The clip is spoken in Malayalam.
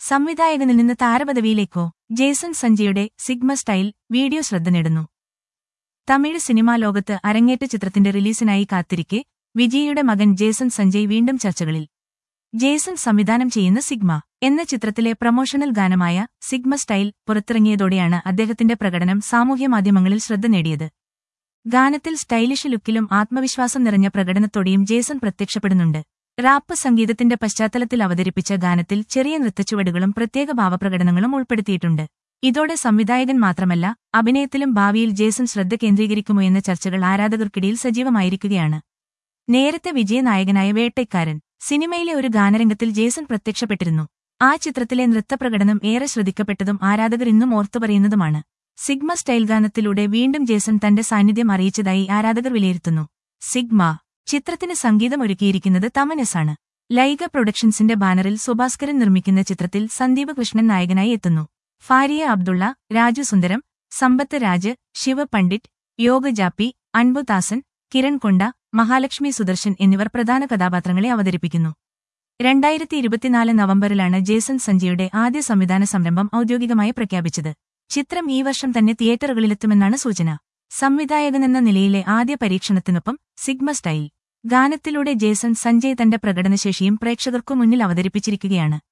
സംവിധായകനിൽ നിന്ന് താരപദവിയിലേക്കോ ജേസൺ സഞ്ജയുടെ സിഗ്മ സ്റ്റൈൽ വീഡിയോ ശ്രദ്ധ നേടുന്നു തമിഴ് സിനിമാ ലോകത്ത് അരങ്ങേറ്റ ചിത്രത്തിന്റെ റിലീസിനായി കാത്തിരിക്കെ വിജയിയുടെ മകൻ ജേസൺ സഞ്ജയ് വീണ്ടും ചർച്ചകളിൽ ജേസൺ സംവിധാനം ചെയ്യുന്ന സിഗ്മ എന്ന ചിത്രത്തിലെ പ്രൊമോഷണൽ ഗാനമായ സിഗ്മ സ്റ്റൈൽ പുറത്തിറങ്ങിയതോടെയാണ് അദ്ദേഹത്തിന്റെ പ്രകടനം സാമൂഹ്യമാധ്യമങ്ങളിൽ ശ്രദ്ധ നേടിയത് ഗാനത്തിൽ സ്റ്റൈലിഷ് ലുക്കിലും ആത്മവിശ്വാസം നിറഞ്ഞ പ്രകടനത്തോടെയും ജേസൺ പ്രത്യക്ഷപ്പെടുന്നുണ്ട് റാപ്പ് സംഗീതത്തിന്റെ പശ്ചാത്തലത്തിൽ അവതരിപ്പിച്ച ഗാനത്തിൽ ചെറിയ നൃത്തച്ചുവടുകളും പ്രത്യേക ഭാവപ്രകടനങ്ങളും ഉൾപ്പെടുത്തിയിട്ടുണ്ട് ഇതോടെ സംവിധായകൻ മാത്രമല്ല അഭിനയത്തിലും ഭാവിയിൽ ജേസൺ ശ്രദ്ധ കേന്ദ്രീകരിക്കുമോ എന്ന ചർച്ചകൾ ആരാധകർക്കിടയിൽ സജീവമായിരിക്കുകയാണ് നേരത്തെ വിജയനായകനായ വേട്ടയ്ക്കാരൻ സിനിമയിലെ ഒരു ഗാനരംഗത്തിൽ ജേസൺ പ്രത്യക്ഷപ്പെട്ടിരുന്നു ആ ചിത്രത്തിലെ നൃത്തപ്രകടനം ഏറെ ശ്രദ്ധിക്കപ്പെട്ടതും ആരാധകർ ഇന്നും ഓർത്തുപറയുന്നതുമാണ് സിഗ്മ സ്റ്റൈൽ ഗാനത്തിലൂടെ വീണ്ടും ജേസൺ തന്റെ സാന്നിധ്യം അറിയിച്ചതായി ആരാധകർ വിലയിരുത്തുന്നു സിഗ്മ ചിത്രത്തിന് സംഗീതമൊരുക്കിയിരിക്കുന്നത് തമനസാണ് ലൈഗ പ്രൊഡക്ഷൻസിന്റെ ബാനറിൽ സുഭാസ്കരൻ നിർമ്മിക്കുന്ന ചിത്രത്തിൽ സന്ദീപ് കൃഷ്ണൻ നായകനായി എത്തുന്നു ഫാരിയ അബ്ദുള്ള രാജു സുന്ദരം സമ്പത്ത് രാജ് ശിവ പണ്ഡിറ്റ് യോഗ ജാപ്പി അൻബുദാസൻ കിരൺ കൊണ്ട മഹാലക്ഷ്മി സുദർശൻ എന്നിവർ പ്രധാന കഥാപാത്രങ്ങളെ അവതരിപ്പിക്കുന്നു രണ്ടായിരത്തി ഇരുപത്തിനാല് നവംബറിലാണ് ജേസൺ സഞ്ജയുടെ ആദ്യ സംവിധാന സംരംഭം ഔദ്യോഗികമായി പ്രഖ്യാപിച്ചത് ചിത്രം ഈ വർഷം തന്നെ തിയേറ്ററുകളിലെത്തുമെന്നാണ് സൂചന സംവിധായകനെന്ന നിലയിലെ ആദ്യ പരീക്ഷണത്തിനൊപ്പം സിഗ്മ സ്റ്റൈൽ ഗാനത്തിലൂടെ ജേസൺ സഞ്ജയ് തന്റെ പ്രകടനശേഷിയും പ്രേക്ഷകർക്കു മുന്നിൽ അവതരിപ്പിച്ചിരിക്കുകയാണ്